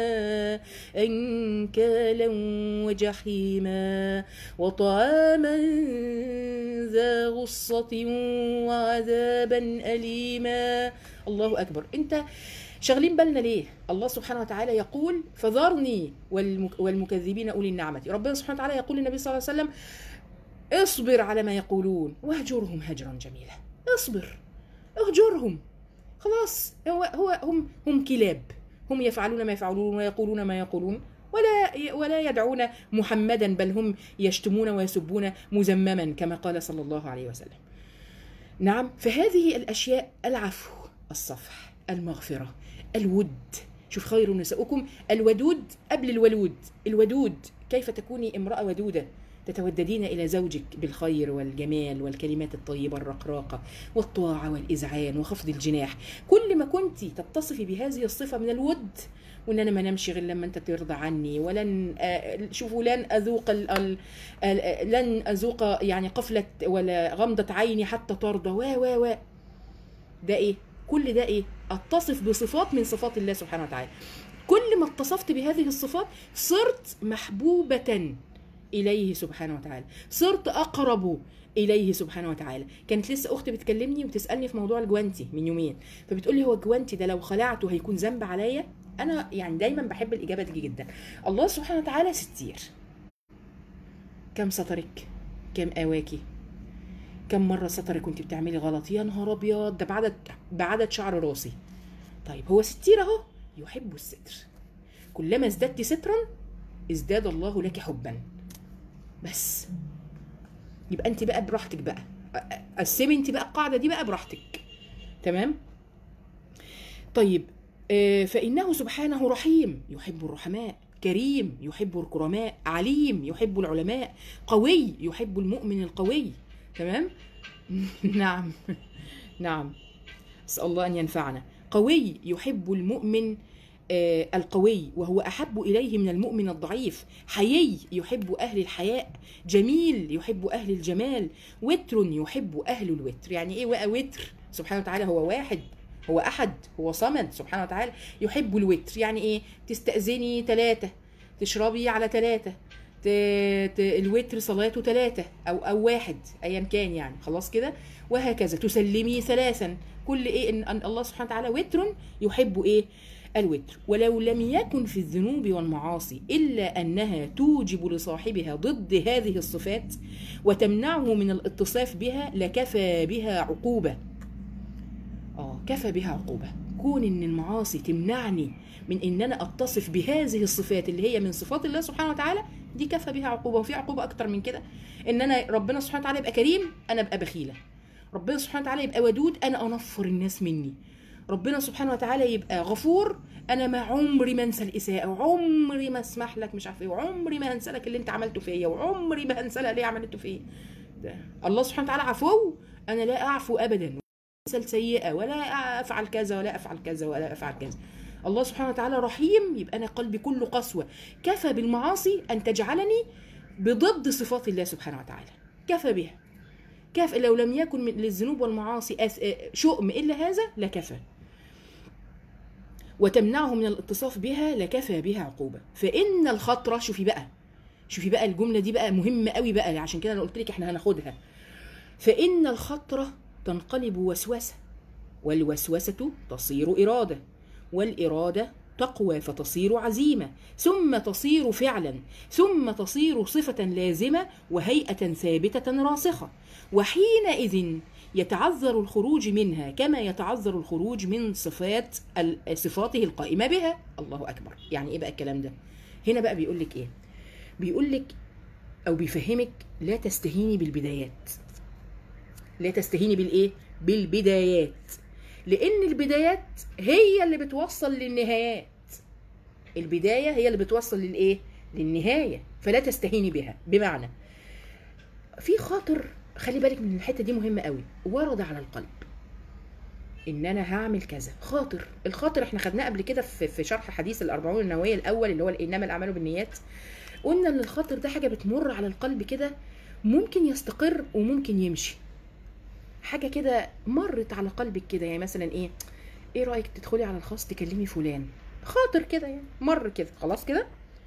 أنكالا وجحيما وطعاما ذا غصة وعذابا أليما الله أكبر أنت شغلين بالنا ليه الله سبحانه وتعالى يقول فذرني والمك- والمكذبين أولي النعمة ربنا سبحانه وتعالى يقول للنبي صلى الله عليه وسلم اصبر على ما يقولون واهجرهم هجرا جميلا اصبر اهجرهم خلاص هو هو هم هم كلاب هم يفعلون ما يفعلون ويقولون ما يقولون ولا ولا يدعون محمدا بل هم يشتمون ويسبون مذمما كما قال صلى الله عليه وسلم. نعم فهذه الاشياء العفو، الصفح، المغفره، الود، شوف خير نساؤكم الودود قبل الولود، الودود كيف تكوني امراه ودوده تتوددين الى زوجك بالخير والجمال والكلمات الطيبه الرقراقه والطاعه والاذعان وخفض الجناح كل ما كنت تتصفي بهذه الصفه من الود وان انا ما نمشي غير لما انت ترضى عني ولن آه، شوفوا لن اذوق ال ال ال لن اذوق يعني قفله ولا غمضه عيني حتى ترضى و و و ده ايه كل ده ايه اتصف بصفات من صفات الله سبحانه وتعالى كل ما اتصفت بهذه الصفات صرت محبوبه اليه سبحانه وتعالى صرت اقرب اليه سبحانه وتعالى كانت لسه اختي بتكلمني وتسالني في موضوع الجوانتي من يومين فبتقول لي هو الجوانتي ده لو خلعته هيكون ذنب عليا انا يعني دايما بحب الاجابه دي جدا الله سبحانه وتعالى ستير كم سترك كم اواكي كم مره سترك كنت بتعملي غلط يا نهار ابيض ده بعدد بعدد شعر راسي طيب هو ستير اهو يحب الستر كلما ازددت سترا ازداد الله لك حبا بس يبقى انت بقى براحتك بقى قسمي انت بقى القاعده دي بقى براحتك تمام طيب آه، فانه سبحانه رحيم يحب الرحماء كريم يحب الكرماء عليم يحب العلماء قوي يحب المؤمن القوي تمام نعم نعم اسال الله ان ينفعنا قوي يحب المؤمن آه، القوي وهو احب اليه من المؤمن الضعيف حيي يحب اهل الحياء جميل يحب اهل الجمال وتر يحب اهل الوتر يعني ايه بقى وتر سبحانه وتعالى هو واحد هو احد هو صمد سبحانه وتعالى يحب الوتر يعني ايه تستاذني ثلاثه تشربي على ثلاثه ت... ت... الوتر صلاته ثلاثة أو أو واحد أيا كان يعني خلاص كده وهكذا تسلمي ثلاثا كل إيه إن, أن الله سبحانه وتعالى وتر يحب إيه الوتر ولو لم يكن في الذنوب والمعاصي إلا أنها توجب لصاحبها ضد هذه الصفات وتمنعه من الاتصاف بها لكفى بها عقوبة آه كفى بها عقوبة كون إن المعاصي تمنعني من إن أنا أتصف بهذه الصفات اللي هي من صفات الله سبحانه وتعالى دي كفى بها عقوبة وفي عقوبة أكتر من كده إن أنا ربنا سبحانه وتعالى يبقى كريم أنا أبقى بخيلة ربنا سبحانه وتعالى يبقى ودود أنا أنفر الناس مني ربنا سبحانه وتعالى يبقى غفور انا ما عمري ما انسى الاساءه وعمري ما اسمح لك مش عارف ايه وعمري ما هنسى لك اللي انت عملته فيا وعمري ما هنسى لها ليه عملته فيا ده الله سبحانه وتعالى عفو انا لا اعفو ابدا انسى السيئه ولا افعل كذا ولا افعل كذا ولا افعل كذا الله سبحانه وتعالى رحيم يبقى انا قلبي كله قسوه كفى بالمعاصي ان تجعلني بضد صفات الله سبحانه وتعالى كفى بها كفى لو لم يكن من للذنوب والمعاصي أس- شؤم الا هذا لكفى وتمنعه من الاتصاف بها لكفى بها عقوبة فإن الخطرة شوفي بقى شوفي بقى الجملة دي بقى مهمة قوي بقى عشان كده انا قلت لك احنا هناخدها فإن الخطرة تنقلب وسوسة والوسوسة تصير إرادة والإرادة تقوى فتصير عزيمة ثم تصير فعلا ثم تصير صفة لازمة وهيئة ثابتة راسخة وحينئذ يتعذر الخروج منها كما يتعذر الخروج من صفات ال- صفاته القائمة بها الله أكبر يعني إيه بقى الكلام ده هنا بقى بيقول لك إيه بيقول لك أو بيفهمك لا تستهيني بالبدايات لا تستهيني بالإيه بالبدايات لأن البدايات هي اللي بتوصل للنهايات البداية هي اللي بتوصل للإيه للنهاية فلا تستهيني بها بمعنى في خاطر خلي بالك من الحته دي مهمه قوي ورد على القلب ان انا هعمل كذا خاطر الخاطر احنا خدناه قبل كده في في شرح حديث الاربعون النوويه الاول اللي هو انما الاعمال بالنيات قلنا ان الخاطر ده حاجه بتمر على القلب كده ممكن يستقر وممكن يمشي حاجه كده مرت على قلبك كده يعني مثلا ايه ايه رايك تدخلي على الخاص تكلمي فلان خاطر كده يعني مر كده خلاص كده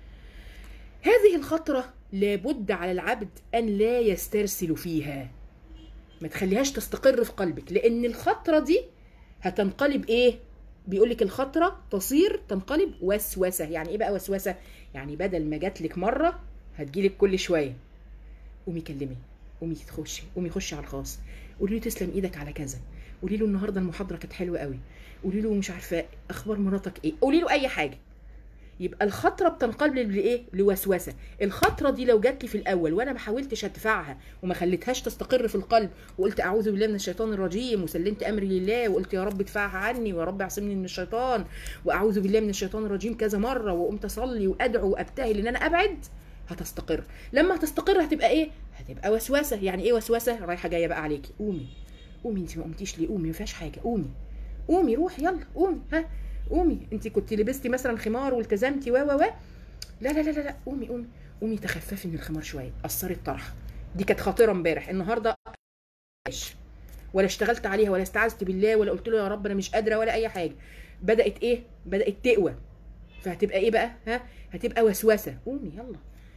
هذه الخطرة لابد على العبد أن لا يسترسل فيها ما تخليهاش تستقر في قلبك لأن الخطرة دي هتنقلب إيه؟ بيقولك الخطرة تصير تنقلب وسوسة يعني إيه بقى وسوسة؟ يعني بدل ما جاتلك مرة هتجيلك كل شوية قومي كلمي قومي تخشي قومي خشي على الخاص قولي له تسلم ايدك على كذا قولي له النهارده المحاضره كانت حلوه قوي قولي له مش عارفه اخبار مراتك ايه قولي له اي حاجه يبقى الخطره بتنقلب لايه لوسوسه الخطره دي لو جات لي في الاول وانا ما حاولتش ادفعها وما خليتهاش تستقر في القلب وقلت اعوذ بالله من الشيطان الرجيم وسلمت امري لله وقلت يا رب ادفعها عني ويا رب اعصمني من الشيطان واعوذ بالله من الشيطان الرجيم كذا مره وقمت اصلي وادعو وابتهل ان انا ابعد هتستقر لما هتستقر هتبقى ايه هتبقى وسوسه يعني ايه وسوسه رايحه جايه بقى عليكي قومي قومي انت ما قمتيش ليه قومي ما فيهاش حاجه قومي قومي روحي يلا قومي ها قومي انت كنت لبستي مثلا خمار والتزمتي و و و لا لا لا لا لا قومي قومي قومي تخففي من الخمار شويه قصري الطرحه دي كانت خطيره امبارح النهارده مش. ولا اشتغلت عليها ولا استعذت بالله ولا قلت له يا رب انا مش قادره ولا اي حاجه بدات ايه بدات تقوى فهتبقى ايه بقى ها هتبقى وسوسه قومي يلا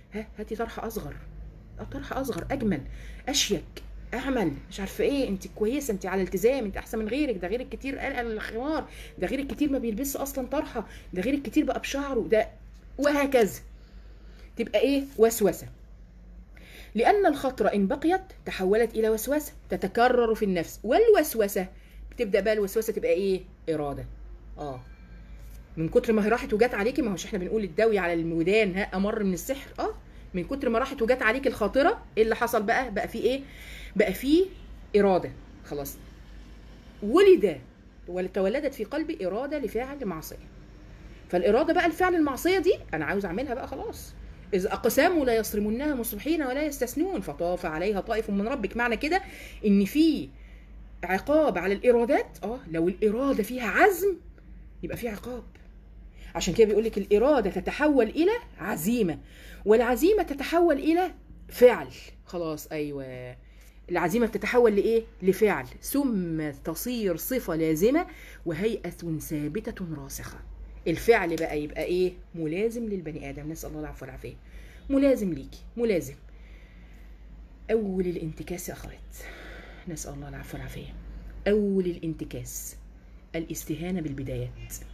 ها هاتي طرحه اصغر اه طرحه اصغر اجمل اشيك اعمل مش عارفه ايه انت كويسه انت على التزام انت احسن من غيرك ده غيرك كتير قلقل الخمار ده غيرك كتير ما بيلبسش اصلا طرحه ده غيرك كتير بقى بشعره ده وهكذا تبقى ايه وسوسه لأن الخطرة إن بقيت تحولت إلى وسوسة تتكرر في النفس والوسوسة بتبدأ بقى الوسوسة تبقى إيه؟ إرادة آه من كتر ما هي راحت وجت عليكي ما هوش احنا بنقول الدوي على الودان ها أمر من السحر آه من كتر ما راحت وجت عليك الخاطرة إيه اللي حصل بقى؟ بقى في إيه؟ بقى في إرادة خلاص ولد وتولدت في قلبي إرادة لفعل معصية فالإرادة بقى الفعل المعصية دي أنا عاوز أعملها بقى خلاص إذ أقساموا لا يصرمونها مصبحين ولا يستثنون فطاف عليها طائف من ربك معنى كده إن في عقاب على الإرادات اه لو الإرادة فيها عزم يبقى في عقاب عشان كده بيقول لك الإرادة تتحول إلى عزيمة والعزيمة تتحول إلى فعل خلاص أيوه العزيمة بتتحول لإيه؟ لفعل ثم تصير صفة لازمة وهيئة ثابتة راسخة الفعل بقى يبقى ايه ملازم للبني ادم نسال الله العفو والعافيه ملازم ليكي ملازم اول الانتكاس يا اخوات نسال الله العفو والعافيه اول الانتكاس الاستهانه بالبدايات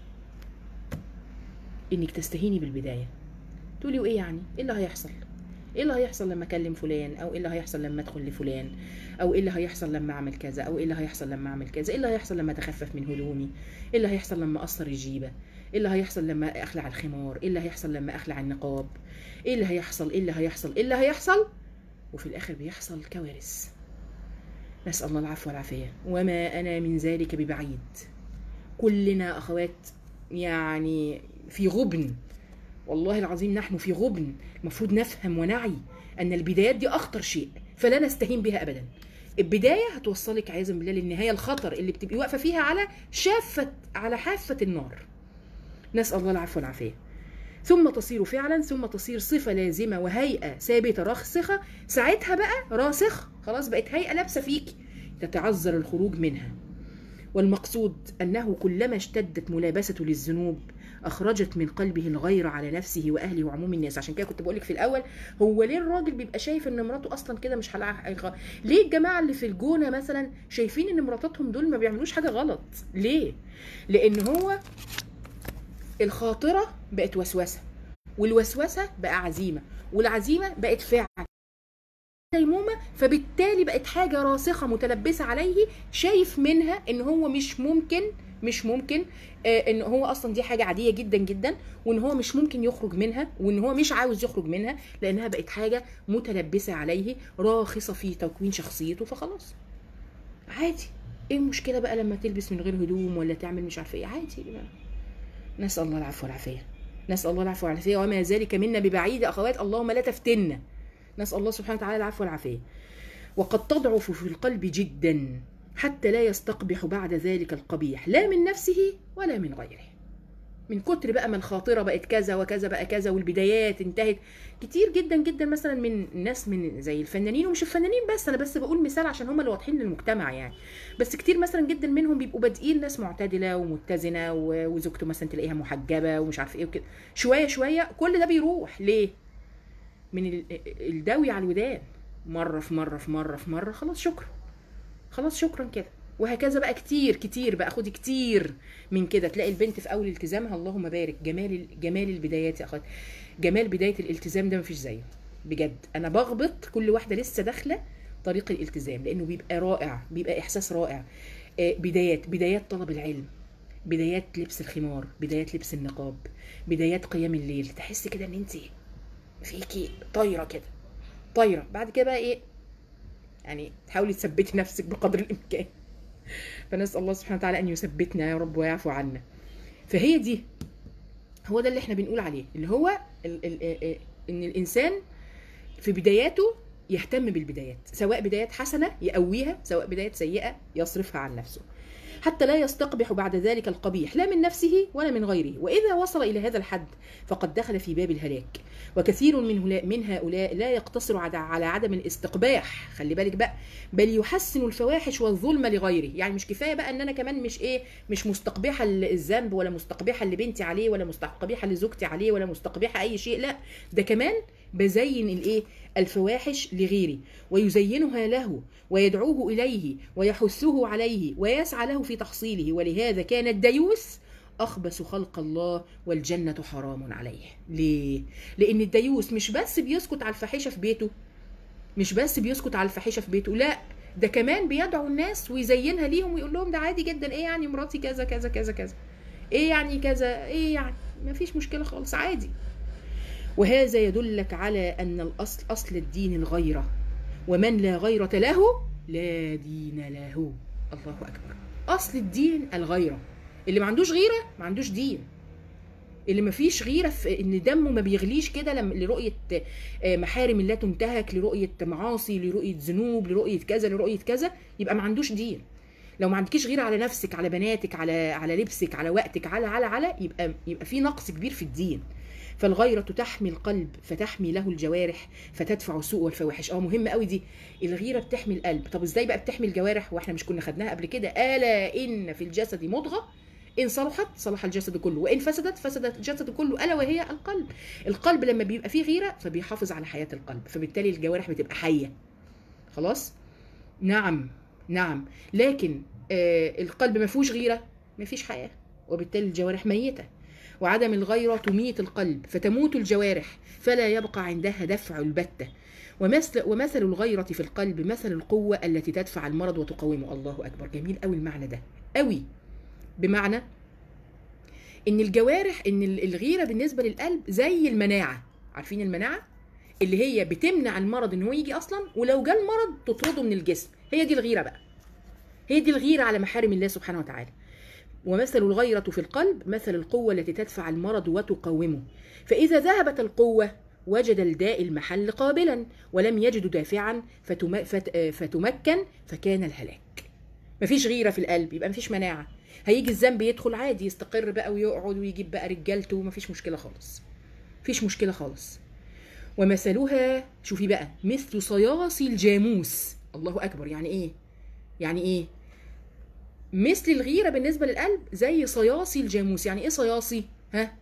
انك تستهيني بالبدايه تقولي وايه يعني ايه اللي هيحصل ايه اللي هيحصل لما اكلم فلان او ايه اللي هيحصل لما ادخل لفلان او ايه اللي هيحصل لما اعمل كذا او ايه اللي هيحصل لما اعمل كذا ايه اللي هيحصل لما اتخفف من هدومي ايه اللي هيحصل لما اقصر الجيبه ايه اللي هيحصل لما اخلع الخمار ايه اللي هيحصل لما اخلع النقاب ايه اللي هيحصل ايه اللي هيحصل ايه اللي هيحصل وفي الاخر بيحصل كوارث نسال الله العفو والعافيه وما انا من ذلك ببعيد كلنا اخوات يعني في غبن والله العظيم نحن في غبن المفروض نفهم ونعي ان البدايات دي اخطر شيء فلا نستهين بها ابدا البدايه هتوصلك عياذا بالله للنهايه الخطر اللي بتبقي واقفه فيها على شافه على حافه النار نسال الله العفو والعافيه ثم تصير فعلا ثم تصير صفه لازمه وهيئه ثابته راسخه ساعتها بقى راسخ خلاص بقت هيئه لابسه فيكي تتعذر الخروج منها والمقصود انه كلما اشتدت ملابسته للذنوب اخرجت من قلبه الغير على نفسه واهله وعموم الناس عشان كده كنت بقول لك في الاول هو ليه الراجل بيبقى شايف ان مراته اصلا كده مش حلقة ليه الجماعه اللي في الجونه مثلا شايفين ان مراتاتهم دول ما بيعملوش حاجه غلط ليه لان هو الخاطره بقت وسوسه والوسوسه بقى عزيمه والعزيمه بقت فعل ديمومة فبالتالي بقت حاجة راسخة متلبسة عليه شايف منها ان هو مش ممكن مش ممكن آه ان هو اصلا دي حاجة عادية جدا جدا وان هو مش ممكن يخرج منها وان هو مش عاوز يخرج منها لانها بقت حاجة متلبسة عليه راخصة في تكوين شخصيته فخلاص عادي ايه المشكلة بقى لما تلبس من غير هدوم ولا تعمل مش عارفة ايه عادي بقى. نسأل الله العفو والعافية نسأل الله العفو والعافية وما ذلك منا ببعيد أخوات اللهم لا تفتنا نسأل الله سبحانه وتعالى العفو والعافية وقد تضعف في القلب جدا حتى لا يستقبح بعد ذلك القبيح لا من نفسه ولا من غيره من كتر بقى ما الخاطرة بقت كذا وكذا بقى كذا والبدايات انتهت كتير جدا جدا مثلا من ناس من زي الفنانين ومش الفنانين بس انا بس بقول مثال عشان هم اللي واضحين للمجتمع يعني بس كتير مثلا جدا منهم بيبقوا بادئين ناس معتدله ومتزنه وزوجته مثلا تلاقيها محجبه ومش عارف ايه وكده شويه شويه كل ده بيروح ليه؟ من الدوي على الودان مره في مره في مره في مره خلاص شكرا خلاص شكرا كده وهكذا بقى كتير كتير بقى خدي كتير من كده تلاقي البنت في اول التزامها اللهم بارك جمال جمال البدايات يا اخوات جمال بدايه الالتزام ده مفيش زيه بجد انا بغبط كل واحده لسه داخله طريق الالتزام لانه بيبقى رائع بيبقى احساس رائع بدايات بدايات طلب العلم بدايات لبس الخمار بدايات لبس النقاب بدايات قيام الليل تحسي كده ان انت فيكي طايره كده طايره بعد كده بقى ايه يعني تحاولي تثبتي نفسك بقدر الامكان فنسال الله سبحانه وتعالى ان يثبتنا يا رب ويعفو عنا فهي دي هو ده اللي احنا بنقول عليه اللي هو ال ال ال ان الانسان في بداياته يهتم بالبدايات سواء بدايات حسنه يقويها سواء بدايات سيئه يصرفها عن نفسه حتى لا يستقبح بعد ذلك القبيح لا من نفسه ولا من غيره وإذا وصل إلى هذا الحد فقد دخل في باب الهلاك وكثير من من هؤلاء لا يقتصر على عدم الاستقباح خلي بالك بقى بل يحسن الفواحش والظلم لغيره يعني مش كفايه بقى ان انا كمان مش ايه مش مستقبحه الذنب ولا مستقبحه لبنتي عليه ولا مستقبحه لزوجتي عليه ولا مستقبحه اي شيء لا ده كمان بزين الايه الفواحش لغيري ويزينها له ويدعوه اليه ويحثه عليه ويسعى له في تحصيله ولهذا كان الديوث أخبث خلق الله والجنة حرام عليه ليه؟ لأن الديوث مش بس بيسكت على الفاحشة في بيته مش بس بيسكت على الفاحشة في بيته لا ده كمان بيدعو الناس ويزينها ليهم ويقول لهم ده عادي جدا ايه يعني مراتي كذا كذا كذا كذا ايه يعني كذا ايه يعني مفيش مشكلة خالص عادي وهذا يدلك على أن الأصل أصل الدين الغيرة ومن لا غيرة له لا دين له الله أكبر أصل الدين الغيرة اللي ما عندوش غيرة ما عندوش دين اللي ما فيش غيرة في ان دمه ما بيغليش كده لما لرؤية آه، محارم الله تنتهك لرؤية معاصي لرؤية ذنوب لرؤية كذا لرؤية كذا يبقى ما عندوش دين لو ما عندكيش غيرة على نفسك على بناتك على على لبسك على وقتك على على على يبقى يبقى في نقص كبير في الدين فالغيرة تحمي القلب فتحمي له الجوارح فتدفع السوء والفواحش اه مهم قوي دي الغيرة بتحمي القلب طب ازاي بقى بتحمي الجوارح واحنا مش كنا خدناها قبل كده الا ان في الجسد مضغة ان صلحت صلح الجسد كله وان فسدت فسد الجسد كله الا وهي القلب القلب لما بيبقى فيه غيرة فبيحافظ على حياة القلب فبالتالي الجوارح بتبقى حية خلاص نعم نعم لكن آه القلب ما فيهوش غيرة ما فيش حياة وبالتالي الجوارح ميتة وعدم الغيرة تميت القلب فتموت الجوارح فلا يبقى عندها دفع البتة ومثل, ومثل الغيرة في القلب مثل القوة التي تدفع المرض وتقاومه الله أكبر جميل قوي المعنى ده قوي بمعنى ان الجوارح ان الغيرة بالنسبة للقلب زي المناعة عارفين المناعة اللي هي بتمنع المرض ان هو يجي اصلا ولو جاء المرض تطرده من الجسم هي دي الغيرة بقى هي دي الغيرة على محارم الله سبحانه وتعالى ومثل الغيرة في القلب مثل القوة التي تدفع المرض وتقاومه فإذا ذهبت القوة وجد الداء المحل قابلا ولم يجد دافعا فتم... فت... فتمكن فكان الهلاك مفيش غيرة في القلب يبقى مفيش مناعة هيجي الذنب يدخل عادي يستقر بقى ويقعد ويجيب بقى رجالته مفيش مشكلة خالص مفيش مشكلة خالص ومثلها شوفي بقى مثل صياصي الجاموس الله أكبر يعني إيه يعني إيه مثل الغيرة بالنسبة للقلب زي صياصي الجاموس يعني ايه صياصي ها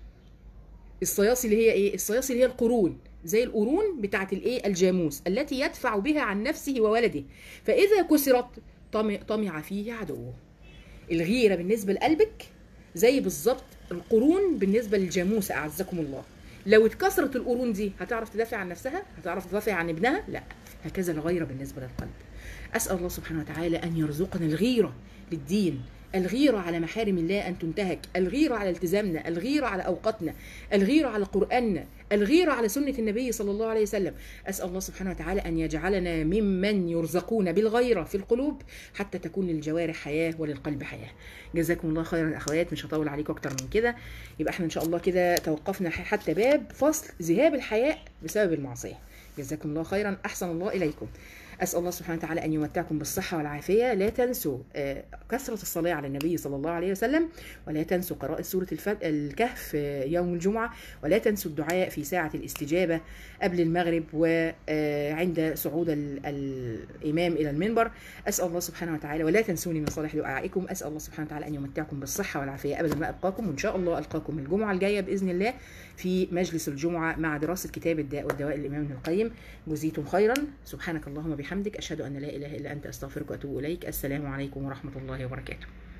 الصياصي اللي هي ايه الصياصي اللي هي القرون زي القرون بتاعت الايه الجاموس التي يدفع بها عن نفسه وولده فاذا كسرت طمع فيه عدوه الغيرة بالنسبة لقلبك زي بالظبط القرون بالنسبة للجاموس أعزكم الله لو اتكسرت القرون دي هتعرف تدافع عن نفسها هتعرف تدافع عن ابنها لا هكذا الغيرة بالنسبة للقلب أسأل الله سبحانه وتعالى أن يرزقنا الغيرة للدين الغيرة على محارم الله أن تنتهك الغيرة على التزامنا الغيرة على أوقاتنا الغيرة على قرآننا الغيرة على سنة النبي صلى الله عليه وسلم أسأل الله سبحانه وتعالى أن يجعلنا ممن يرزقون بالغيرة في القلوب حتى تكون للجوارح حياة وللقلب حياة جزاكم الله خيرا أخوات مش هطول عليكم أكتر من كده يبقى احنا إن شاء الله كده توقفنا حتى باب فصل ذهاب الحياء بسبب المعصية جزاكم الله خيرا أحسن الله إليكم أسأل الله سبحانه وتعالى أن يمتعكم بالصحة والعافية لا تنسوا كثرة الصلاة على النبي صلى الله عليه وسلم ولا تنسوا قراءة سورة الكهف يوم الجمعة ولا تنسوا الدعاء في ساعة الاستجابة قبل المغرب وعند صعود الإمام إلى المنبر أسأل الله سبحانه وتعالى ولا تنسوني من صالح دعائكم أسأل الله سبحانه وتعالى أن يمتعكم بالصحة والعافية أبدا ما أبقاكم وإن شاء الله ألقاكم الجمعة الجاية بإذن الله في مجلس الجمعة مع دراسة كتاب الداء والدواء الإمام ابن القيم جزيتم خيرا سبحانك اللهم وبحمدك أشهد أن لا إله إلا أنت أستغفرك وأتوب إليك السلام عليكم ورحمة الله وبركاته